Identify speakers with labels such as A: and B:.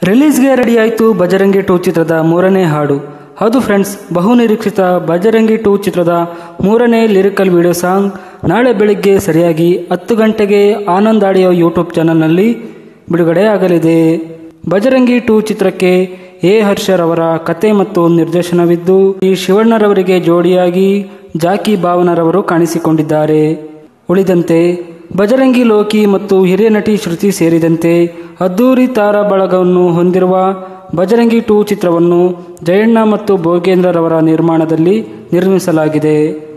A: ರಿಲೀಸ್ಗೆ ರೆಡಿಯಾಯಿತು Bajrangi two ಚಿತ್ರದ ಮೂರನೇ ಹಾಡು ಹೌದು ಫ್ರೆಂಡ್ಸ್ ಬಹುನಿರೀಕ್ಷಿತ ಬಜರಂಗಿ ಟೂ ಚಿತ್ರದ ಮೂರನೇ ಲಿರಿಕಲ್ ವಿಡಿಯೋ ಸಾಂಗ್ ನಾಳೆ ಬೆಳಿಗ್ಗೆ ಸರಿಯಾಗಿ ಹತ್ತು ಗಂಟೆಗೆ ಆನಂದ್ ಆಡಿಯೋ ಯೂಟ್ಯೂಬ್ ಚಾನಲ್ನಲ್ಲಿ ಬಿಡುಗಡೆ ಆಗಲಿದೆ ಬಜರಂಗಿ ಟೂ ಚಿತ್ರಕ್ಕೆ ಎ ಹರ್ಷರವರ ಕತೆ ಮತ್ತು ನಿರ್ದೇಶನವಿದ್ದು ಈ ಶಿವಣ್ಣರವರಿಗೆ ಜೋಡಿಯಾಗಿ ಜಾಕಿ ಭಾವನರವರು ಕಾಣಿಸಿಕೊಂಡಿದ್ದಾರೆ ಉಳಿದಂತೆ ಬಜರಂಗಿ ಲೋಕಿ ಮತ್ತು ಹಿರಿಯ ನಟಿ ಶ್ರುತಿ ಸೇರಿದಂತೆ ಅದ್ದೂರಿ ತಾರಾ ಬಳಗವನ್ನು ಹೊಂದಿರುವ ಬಜರಂಗಿ ಟೂ ಚಿತ್ರವನ್ನು ಜಯಣ್ಣ ಮತ್ತು ಭೋಗೇಂದ್ರರವರ ನಿರ್ಮಾಣದಲ್ಲಿ ನಿರ್ಮಿಸಲಾಗಿದೆ